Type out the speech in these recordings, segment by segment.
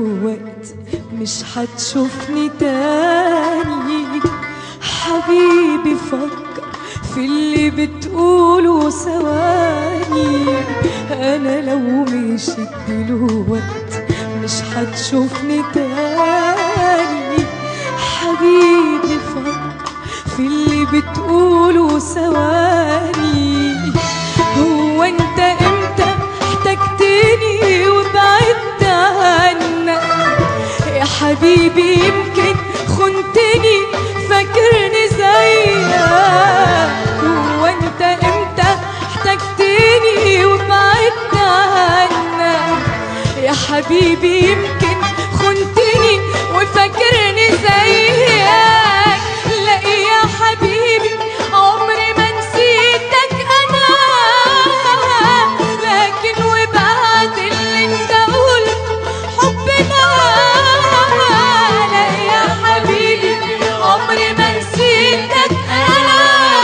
دلوقتي مش هتشوفني تاني حبيبي فكر في اللي بتقوله ثواني انا لو مشيت دلوقتي مش هتشوفني تاني حبيبي فكر في اللي بتقوله ثواني هو انت امتى احتجتني وبعدت عنك يا حبيبي يمكن خنتني فاكرني زيك هو انت امتى احتجتني وبعدت عنك يا حبيبي يمكن خنتني وفاكرني زيك لا يا حبيبي عمري ما نسيتك انا لكن وبعد اللي انت قلته حبنا لا يا حبيبي عمري ما نسيتك انا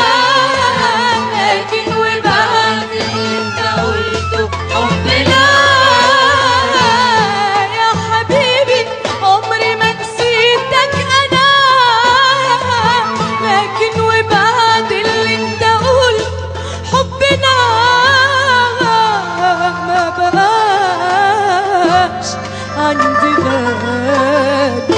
لكن وبعد اللي انت قلته حبنا يا حبيبي عمري ما نسيتك انا لكن وبعد اللي انت قلت حبنا ما بقاش عندي غالي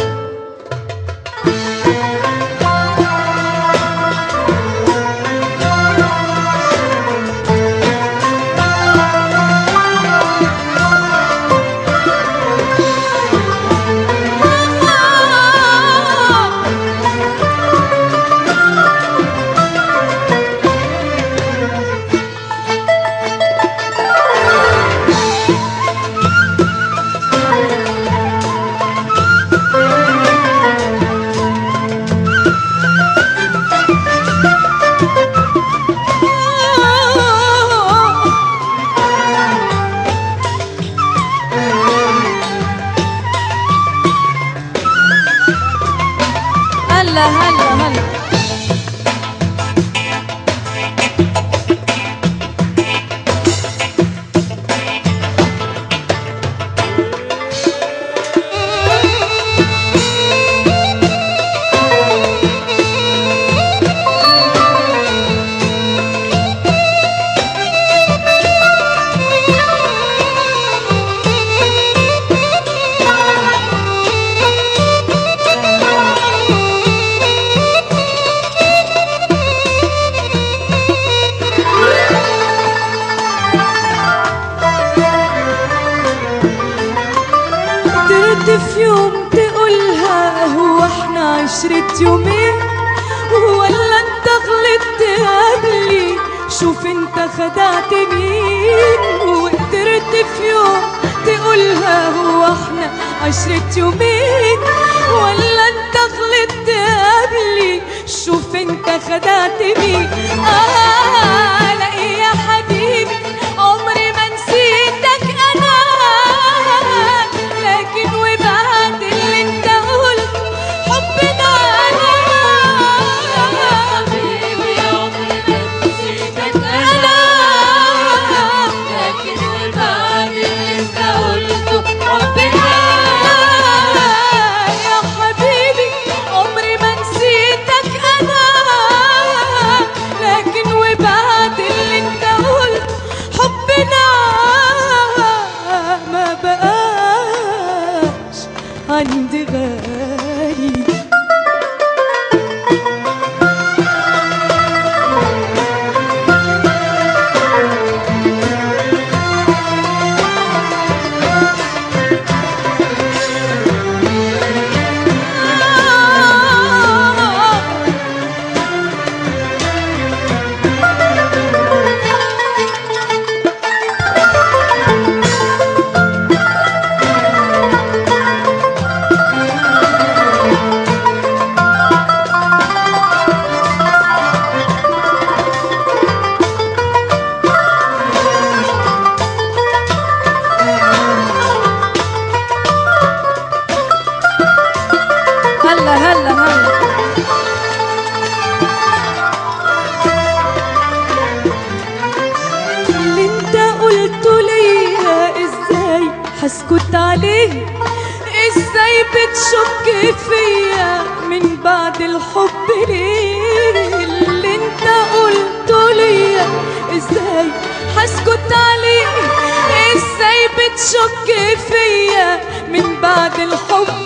هلا هلا هلا قدرت في يوم تقولها هو احنا عشرة يومين ولا انت غلطت قبلي شوف انت خدعت مين وقدرت في يوم تقولها هو احنا عشرة يومين ولا انت غلطت قبلي شوف انت خدعت مين آه لا يا حبيبي عمري ما نسيتك انا لكن وبعد اللي انت قلت حبنا انا حبيبي عمري ما نسيتك انا لكن وبعد اللي انت قلته حبنا يا حبيبي عمري ما نسيتك انا لكن وبعد اللي انت قلت حبنا ما بقاش عندي غالي هلا هلا هلا اللي انت قلته ليا ازاي هسكت عليه بتشك فيا من بعد الحب ليه اللي انت قلته ليا ازاي هسكت عليه ازاي بتشك فيا من بعد الحب